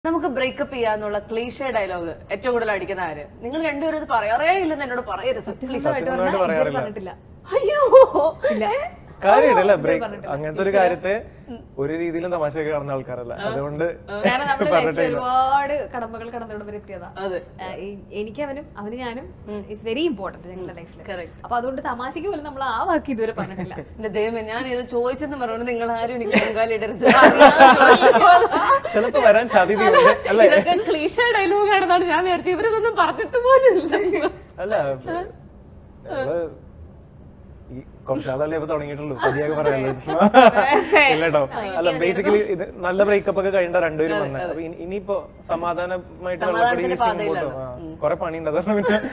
നമുക്ക് breakup ചെയ്യാന്നുള്ള cliche dialogue ഏറ്റവും കൂടുതൽ അടിക്കുന്ന ആര് നിങ്ങൾ രണ്ടുപേരും ഇത് പറയാറേ ഇല്ലെന്ന് എന്നോട് പറയരുത് പ്ലീസ് സത്യമായിട്ട് പറയാറില്ല പറഞ്ഞിട്ടില്ല അയ്യോ കാര്യമില്ല ബ്രേക്ക് അങ്ങനത്തെ ഒരു കാര്യത്തെ ഒരു രീതിയിലും തമാശയൊക്കെ കാണുന്ന ആൾക്കാരല്ല അതുകൊണ്ട് കാരണം നമ്മുടെ ലൈഫിൽ പറഞ്ഞിട്ടില്ല ഒരുപാട് കടമ്പകൾ കടന്നുകൊണ്ട് വരെ എത്തിയതാ അതെ ആ, ഈ- എനിക്ക് അവനും അവന് ഞാനും ഇറ്റ്സ് വെരി ഇമ്പോർട്ടന്റ് ഞങ്ങളുടെ ലൈഫിൽ Correct. അപ്പൊ അതുകൊണ്ട് തമാശക്ക് പോലും നമ്മൾ ആ വാക്ക് ഇതുവരെ പറഞ്ഞിട്ടില്ല എന്റെ ദൈവമേ ഞാൻ ഇത് ചോദിച്ചെന്ന് പറഞ്ഞു നിങ്ങൾ ആരും എനിക്ക് പൊങ്കാലിടരുത് ചിലപ്പോ വരാൻ സാധ്യതയുണ്ട് അല്ലേ ഇതൊക്കെ ക്ലീഷ ഡയലോഗ് ആണെന്നാണ് ഞാൻ വിചാരിച്ചത് ഇവരൊന്നും പറഞ്ഞിട്ട് പോലും ഇല്ല അല്ല ഞങ്ങള് ഈ കുറച്ചാളല്ലേ ഇപ്പൊ തുടങ്ങിയിട്ടുള്ളൂ പതിയാകെ പറയാല്ലോ ഇല്ലട്ടോ അല്ല ബേസിക്കലി ഇത് നല്ല ബ്രേക്കപ്പ് ഒക്കെ കഴിഞ്ഞ രണ്ടുപേരും വന്നത് അപ്പൊ ഇനി- ഇനിയിപ്പോ സമാധാനമായിട്ട് വെള്ളപ്പടി വീശി മുമ്പോട്ട് കൊറേ പണിയുണ്ട് അതാണ് പിന്നെ